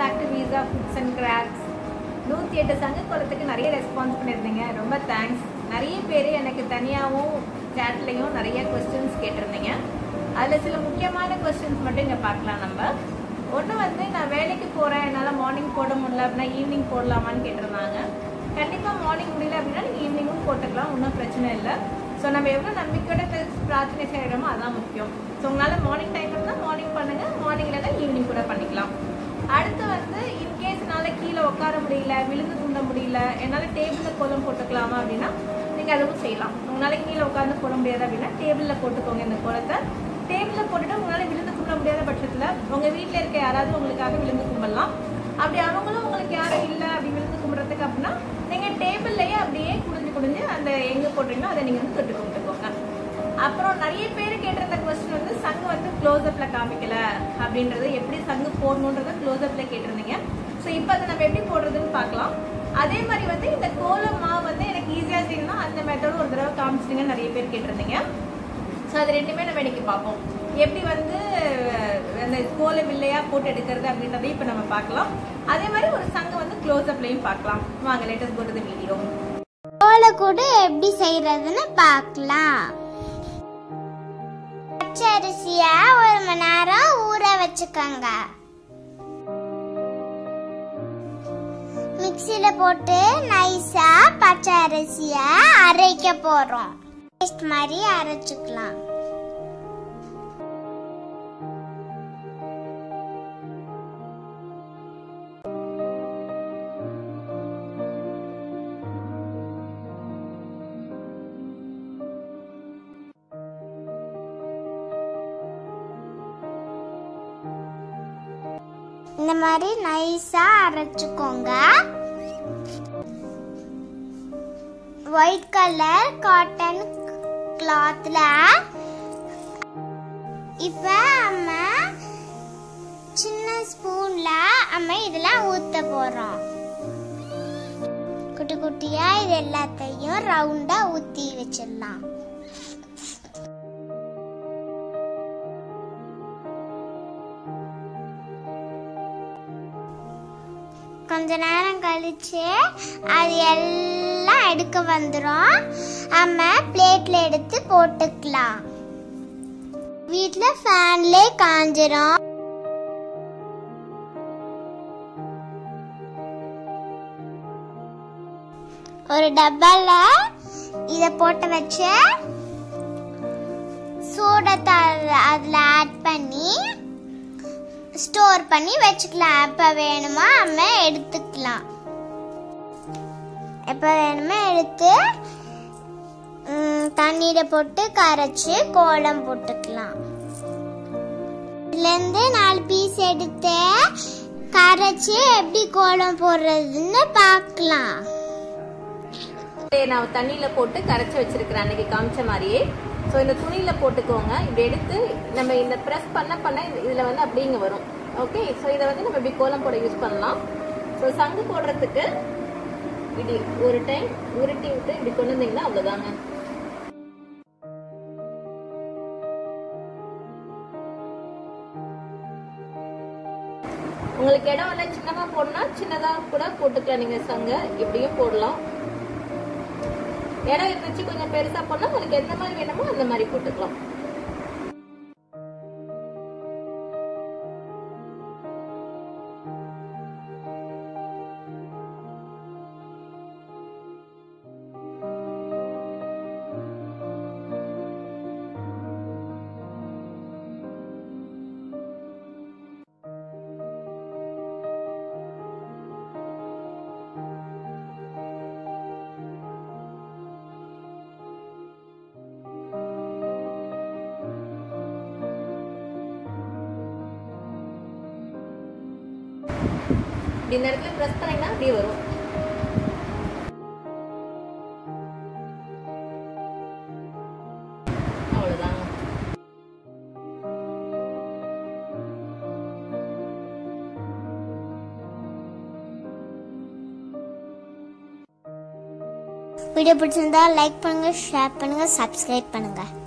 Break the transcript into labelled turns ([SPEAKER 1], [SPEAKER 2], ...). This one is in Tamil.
[SPEAKER 1] back to visa foods and crocs நூற்றி எட்டு சங்க குளத்துக்கு நிறைய ரெஸ்பான்ஸ் பண்ணியிருந்தீங்க ரொம்ப தேங்க்ஸ் நிறைய பேர் எனக்கு தனியாகவும் சேட்லையும் நிறைய கொஸ்டின்ஸ் கேட்டிருந்தீங்க அதில் சில முக்கியமான கொஸ்டின்ஸ் மட்டும் இங்கே பார்க்கலாம் நம்ம ஒன்று வந்து நான் வேலைக்கு போகிறேன் என்னால் மார்னிங் போட முடியல அப்படின்னா ஈவினிங் போடலாமான்னு கேட்டிருந்தாங்க கண்டிப்பாக மார்னிங் முடியல அப்படின்னா நீங்கள் ஈவினிங்கும் போட்டுக்கலாம் ஒன்றும் பிரச்சனை இல்லை ஸோ நம்ம எவ்வளோ நம்பிக்கையோட பிரார்த்தனை செய்கிறோமோ அதான் முக்கியம் ஸோ உங்களால் மார்னிங் டைம் இருந்தால் மார்னிங் பண்ணுங்கள் மார்னிங் இல்லைன்னா ஈவினிங் கூட பண்ணிக்கலாம் அடுத்து வந்து இன்கேஸ் என்னால் கீழே உட்கார முடியல விழுந்து தூண்ட முடியல என்னால் டேபிளில் கோலம் போட்டுக்கலாமா அப்படின்னா நீங்கள் அதுவும் செய்யலாம் உங்களால் கீழே உட்காந்து போட முடியாது அப்படின்னா டேபிளில் போட்டுக்கோங்க இந்த கோலத்தை டேபிளில் போட்டுட்டு உங்களால் விழுந்து கும்பிட முடியாத பட்சத்தில் உங்கள் வீட்டில் இருக்க யாராவது உங்களுக்காக விழுந்து கும்பிடலாம் அப்படி அவங்களும் உங்களுக்கு யாரும் இல்லை அப்படி விழுந்து கும்பிட்றதுக்கு அப்படின்னா நீங்கள் டேபிள்லையே அப்படியே குடிஞ்சு குடிஞ்சு அந்த எங்கே போடுறீங்களோ அதை நீங்கள் வந்து தொட்டு கும்பிட்டுக்கோங்க அப்புறம் நிறைய பேர் கேட்டிருந்த கொஸ்டின் வந்து சங்கு வந்து க்ளோஸ்அப்ல காமிக்கல அப்படின்றது எப்படி சங்கு போடணுன்றத க்ளோஸ்அப்ல கேட்டிருந்தீங்க ஸோ இப்போ அதை நம்ம எப்படி போடுறதுன்னு பார்க்கலாம் அதே மாதிரி வந்து இந்த கோலம் மாவு வந்து எனக்கு ஈஸியாக செய்யணும்னா அந்த மெத்தடும் ஒரு தடவை காமிச்சிட்டுங்க நிறைய பேர் கேட்டிருந்தீங்க ஸோ அது ரெண்டுமே நம்ம இன்னைக்கு பார்ப்போம் எப்படி வந்து அந்த கோல வில்லையா போட்டு எடுக்கிறது அப்படின்றதையும் இப்போ நம்ம பார்க்கலாம் அதே மாதிரி ஒரு சங்கு வந்து க்ளோஸ்அப்லையும் பார்க்கலாம் வாங்க லேட்டஸ்ட் போட்டு வீடியோ
[SPEAKER 2] கோலக்கூடு எப்படி செய்யறதுன்னு பார்க்கலாம் பச்சரிசிய ஒரு மணி நேரம் ஊற வச்சுக்கோங்க மிக்சியில போட்டு நைஸா பச்சை அரிசிய அரைக்க போறோம் பேஸ்ட் மாதிரி அரைச்சுக்கலாம் இந்த மாதிரி நைஸா அரைச்சுக்கோங்க ஒயிட் கலர் காட்டன் கிளாத்ல இப்ப நம்ம சின்ன ஸ்பூன்ல நம்ம இதெல்லாம் ஊத்த போறோம் குட்டி குட்டியா இது எல்லாத்தையும் ரவுண்டா ஊத்தி வச்சிடலாம் கொஞ்ச நேரம் கழிச்சு அது எல்லாம் எடுக்க வந்துடும் நம்ம பிளேட்ல எடுத்து போட்டுக்கலாம் வீட்டில் ஃபேன்லே காஞ்சிரும் ஒரு டப்பால இத போட்டு வச்சு சூடத்தை அதில் ஆட் பண்ணி ஸ்டோர் பண்ணி வச்சுக்கலாம் எப்போ வேணுமோ நம்ம எடுத்துக்கலாம் எப்போ வேணுமோ எடுத்து ம், தண்ணீர போட்டு கரைச்சி கோலம் போட்டுக்கலாம் இதுலேருந்து நாலு பீஸ் எடுத்து கரைச்சி எப்படி கோலம் போடுறதுன்னு பார்க்கலாம்
[SPEAKER 1] நான் தண்ணியில போட்டு கரைச்சி வச்சிருக்கிறேன் அன்னைக்கு காமிச்ச மாதிரியே ஸோ இந்த துணியில போட்டுக்கோங்க இப்படி எடுத்து நம்ம இந்த ப்ரெஸ் பண்ண பண்ண இது- இதுல வந்து அப்படியே இங்க வரும் ஓகே ஸோ இதை வந்து நம்ம இப்படி கோலம் போட யூஸ் பண்ணலாம் ஸோ சங்கு போடுறதுக்கு இப்படி ஒரு டைம் உருட்டி விட்டு இப்படி கொண்டு வந்தீங்கன்னா அவ்வளோதாங்க உங்களுக்கு இடம் இல்லை சின்னதா போடணும்னா சின்னதா கூட போட்டுக்கலாம் நீங்க சங்க இப்படியும் போடலாம் இடம் இருந்துச்சு கொஞ்சம் பெருசா போனா உங்களுக்கு எந்த மாதிரி வேணுமோ அந்த மாதிரி போட்டுக்கலாம் இப்படி இந்த இடத்துல ப்ரெஸ் பண்ணீங்கன்னா அப்படியே வரும் அவ்வளவுதாங்க
[SPEAKER 2] வீடியோ பிடிச்சிருந்தா லைக் பண்ணுங்க ஷேர் பண்ணுங்க சப்ஸ்கிரைப் பண்ணுங்க